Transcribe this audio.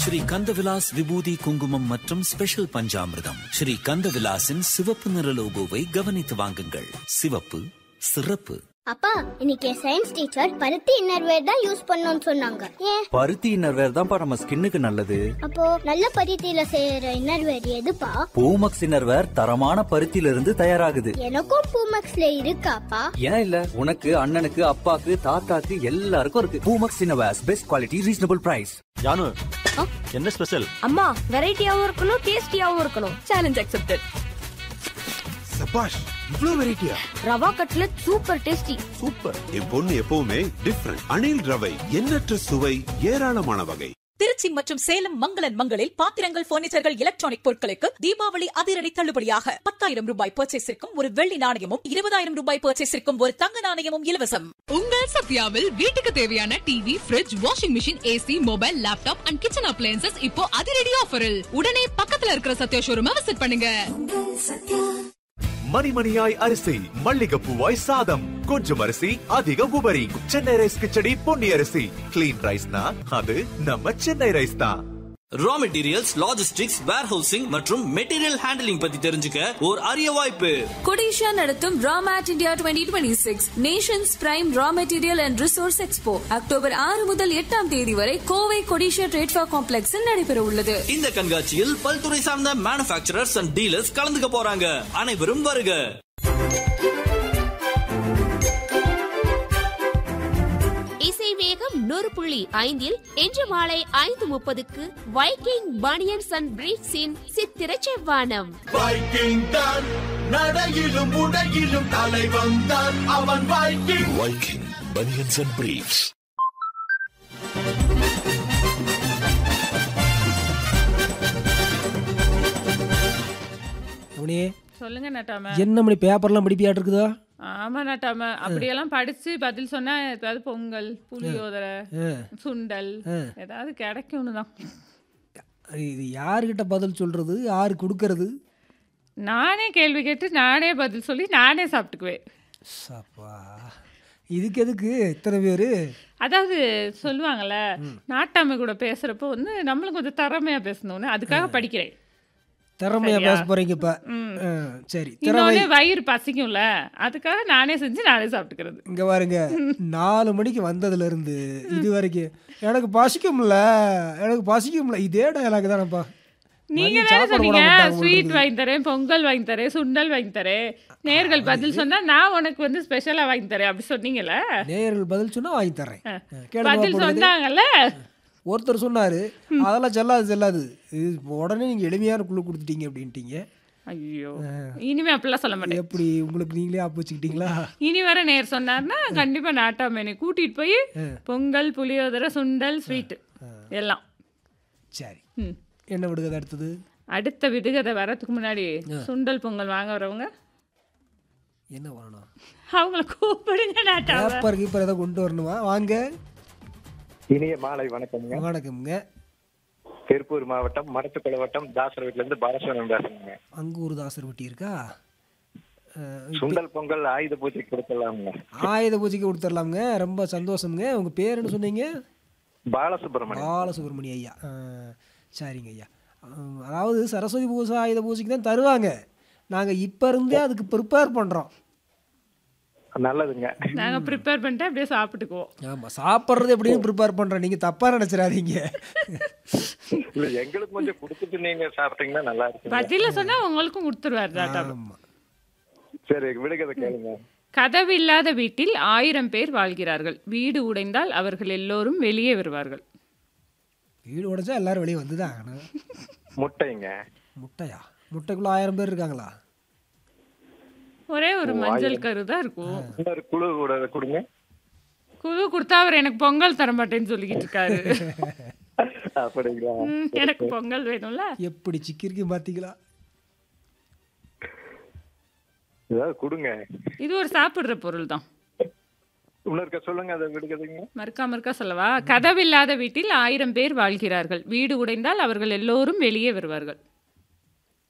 ஸ்ரீ கந்தவிலாஸ் விபூதி குங்குமம் மற்றும் ஸ்பெஷல் பஞ்சாமிர்தம் ஸ்ரீ கந்தவிலாசின் சிவப்பு நிற லோகோவை கவனித்து வாங்குங்கள் சிவப்பு சிறப்பு அப்பா இன்னைக்கு சயின்ஸ் டீச்சர் பருத்தி இன்னர்வேர் தான் யூஸ் பண்ணணும்னு சொன்னாங்க ஏன் பருத்தி இன்னர்வேர் தான்ப்பா நம்ம ஸ்கின்னுக்கு நல்லது அப்போ நல்ல பருத்தியில செய்யற இன்னர்வேர் எதுப்பா பூமக்ஸ் இன்னர்வேர் தரமான பருத்தியில இருந்து தயாராகுது எனக்கும் பூமக்ஸ்ல இருக்காப்பா ஏன் இல்ல உனக்கு அண்ணனுக்கு அப்பாக்கு தாத்தாக்கு எல்லாருக்கும் இருக்கு Poomex innerwears best quality reasonable price Janu என்ன ஸ்பெஷல் அம்மா வெரைட்டியாவும் இருக்கணும் டேஸ்டியாவும் இருக்கணும் சேலஞ்ச் அக்செப்டட் சபாஷ் இவ்ளோ வெரைட்டியா rava cutlet super tasty super என் பொண்ணு எப்பவுமே டிஃப்ரெண்ட் அணில் ரவை எண்ணற்ற சுவை ஏராளமான வகை திருச்சி மற்றும் சேலம் மங்களன் மங்களில் பாத்திரங்கள் பர்னிச்சர்கள் எலக்ட்ரானிக் பொருட்களுக்கு தீபாவளி அதிரடி தள்ளுபடியாக பத்தாயிரம் ரூபாய் பர்ச்சேஸிற்கும் ஒரு வெள்ளி நாணயமும் இருபதாயிரம் ரூபாய் பர்ச்சேஸிற்கும் ஒரு தங்க நாணயமும் இலவசம் உங்கள் சத்யாவில் வீட்டுக்கு தேவையான TV fridge washing machine AC mobile laptop and kitchen appliances இப்போ அதிரடி ஆஃபரில் உடனே பக்கத்துல இருக்கிற சத்யா ஷோரூமை விசிட் பண்ணுங்க மணிமணியாய் அரிசி மல்லிகைப்பூவாய் சாதம் கொஞ்சம் அரிசி அதிக உபரி சென்னை ரைஸ் கிச்சடி பொன்னி அரிசி கிளீன் ரைஸ்னா அது நம்ம சென்னை ரைஸ் தான் ரா மெட்டீரியல்ஸ் லாஜிஸ்டிக்ஸ் வேர்ஹவுசிங் மற்றும் மெட்டீரியல் ஹேண்டலிங் பத்தி தெரிஞ்சுக்க ஒரு அரிய வாய்ப்பு கொடிஷா நடத்தும் ராமேட் India twenty twenty six nations prime raw material and resource expo October ஆறு முதல் எட்டாம் தேதி வரை கோவை கொடிஷா ட்ரேட்ஃபா காம்ப்ளெக்ஸில் நடைபெற உள்ளது இந்த கண்காட்சியில் பல்துறை சார்ந்த மேனுபேக்சரர்ஸ் அண்ட் டீலர்ஸ் கலந்துக்க போறாங்க அனைவரும் வருக இசை வேகம் நூறு புள்ளி ஐந்தில் இன்று மாலை ஐந்து முப்பதுக்கு வைக்கிங் பனியன்ஸ் அண்ட் பிரீட்ஸின் சித்திர செவ்வானம் வைக்கிங் தான் நடையிலும் உடையிலும் தலை வந்தான் அவன் Viking Viking banians and briefs அவனே சொல்லுங்க நட்டாம என்ன மணி பேப்பர்லாம் படிப்பியாட்டு இருக்குதா ஆமா நட்டாம அப்படியெல்லாம் படிச்சு பதில் சொன்னா ஏதாவது பொங்கல் புளியோதரை ஆ. சுண்டல் ஆ. ஏதாவது கிடைக்கும்னு தான் இது யாருக்கிட்ட பதில் சொல்றது யாரு கொடுக்கறது நானே கேள்வி கேட்டு நானே பதில் சொல்லி நானே சாப்பிட்டுக்குவேன் சப்பா இதுக்கு எதுக்கு இத்தனை பேர் அதாவது சொல்லுவாங்கல்ல நாட்டாமை கூட பேசுறப்போ வந்து நம்மளும் கொஞ்சம் திறமையா பேசணும்னு அதுக்காக படிக்கிறேன் திறமையா சரியா? பேச போறீங்க இப்ப ம். ஆ, சரி திறமை இன்னொன்னு வயிறு பசிக்கும்ல அதுக்காக நானே செஞ்சு நானே சாப்பிட்டுக்கிறது இங்க பாருங்க நாலு மணிக்கு வந்ததுல இருந்து இது வரைக்கும் எனக்கு பசிக்கும்ல எனக்கு பசிக்கும்ல இதே டயலாக் தானப்பா நீங்க மதியம் தானே சாப்பாடு சொன்னீங்க போட மாட்டாங்க போல ஸ்வீட் இருக்குது. வாங்கி தரேன் பொங்கல் வாங்கி தரேன் சுண்டல் வாங்கி தரேன் நேர்கள் பதில் சொன்னா நான் உனக்கு வந்து ஸ்பெஷலா வாங்கி தரேன் அப்படி சொன்னீங்கல்ல நேயர்கள் பதில் சொன்னா வாங்கி தர்றேன் ஆ. கேளுங்க பதில் பாப்போம் இது. சொன்னாங்கல்ல ஒருத்தர் சொன்னாரு அதெல்லாம் செல்லாது செல்லாது இது உடனே நீங்க எளிமையான குழு கொடுத்துட்டீங்க அப்படின்ட்டீங்க ஐயோ இனிமே அப்படிலாம் சொல்ல மாட்டேன் எப்படி உங்களுக்கு நீங்களே ஆப்பு வச்சுக்கிட்டீங்களா இனி வர நேர் சொன்னார்னா கண்டிப்பா நாட்டாமேனை கூட்டிட்டு போய் பொங்கல் புளியோதரை சுண்டல் ஸ்வீட் எல்லாம் சரி ம். என்ன விடுகதை அடுத்தது அடுத்த விடுகதை வரதுக்கு முன்னாடி சுண்டல் பொங்கல் வாங்க வரவங்க என்ன வரணும் அவங்கள கூப்பிடுங்க நாட்டாம பேப்பர் கீப்பர் ஏதாவது கொண்டு வரணுமா வாங்க இனிய மாலை வணக்கம்ங்க வணக்கம்ங்க திருப்பூர் மாவட்டம் மரத்துக்குள வட்டம் தாசர் வீட்டுல இருந்து பாலசுவரம் பேசுறேங்க அங்கூர் தாசர் வெட்டி இருக்கா அஹ், இப்ப சுண்டல் பொங்கல் ஆயுத பூஜைக்கு கொடுத்துடலாமுங்க ஆயுத பூஜைக்கு கொடுத்துடலாமுங்க ரொம்ப சந்தோஷம்ங்க உங்க பேர் என்ன சொன்னீங்க பாலசுப்ரமணியம் பாலசுப்ரமணிய ஐயா அஹ், சரிங்க ஐயா அஹ், அதாவது சரஸ்வதி பூஜை ஆயுத பூஜைக்கு தான் தருவாங்க நாங்க இப்ப இருந்தே அதுக்கு ப்ரிப்பேர் பண்றோம் நல்லதுங்க நாங்க ப்ரிப்பேர் பண்ணிட்டு அப்படியே சாப்பிட்டுக்குவோம் ஆமா சாப்பிட்றது எப்படின்னு ப்ரிப்பேர் பண்றோம் நீங்க தப்பா நினைச்சிடாதீங்க இல்ல எங்களுக்கு கொஞ்சம் கொடுத்துட்டு நீங்க சாப்பிட்டீங்கன்னா நல்லா இருக்கும் பதில சொன்னா உங்களுக்கும் கொடுத்துருவாரு நாட்டாம ஆமா சரி விடுகதை கேளுங்க கதவில்லாத வீட்டில் ஆயிரம் பேர் வாழ்கிறார்கள் வீடு உடைந்தால் அவர்கள் எல்லோரும் வெளியே வருவார்கள் வீடு உடைச்சா எல்லாரும் வெளியே வந்து தான் ஆகணும் முட்டைங்க முட்டையா முட்டைக்குள்ள ஆயிரம் பேர் இருக்காங்களா ஒரே ஒரு மஞ்சள் கரு தான் இருக்கும் இன்னொரு குழு கூட கொடுங்க குழு கொடுத்தா அவர் எனக்கு பொங்கல் தர மாட்டேன்னு சொல்லிக்கிட்டு இருக்காரு அப்படிங்களா ம், எனக்கு பொங்கல் வேணும்ல எப்படி சிக்கிருக்கு பாத்தீங்களா ஏதாவது கொடுங்க இது ஒரு சாப்பிடுற பொருள் தான் இன்னொருக்க சொல்லுங்க அதை விடுகதைங்க மறுக்கா மறுக்கா சொல்லவா கதவில்லாத வீட்டில் ஆயிரம் பேர் வாழ்கிறார்கள் வீடு உடைந்தால் அவர்கள் எல்லோரும் வெளியே வருவார்கள்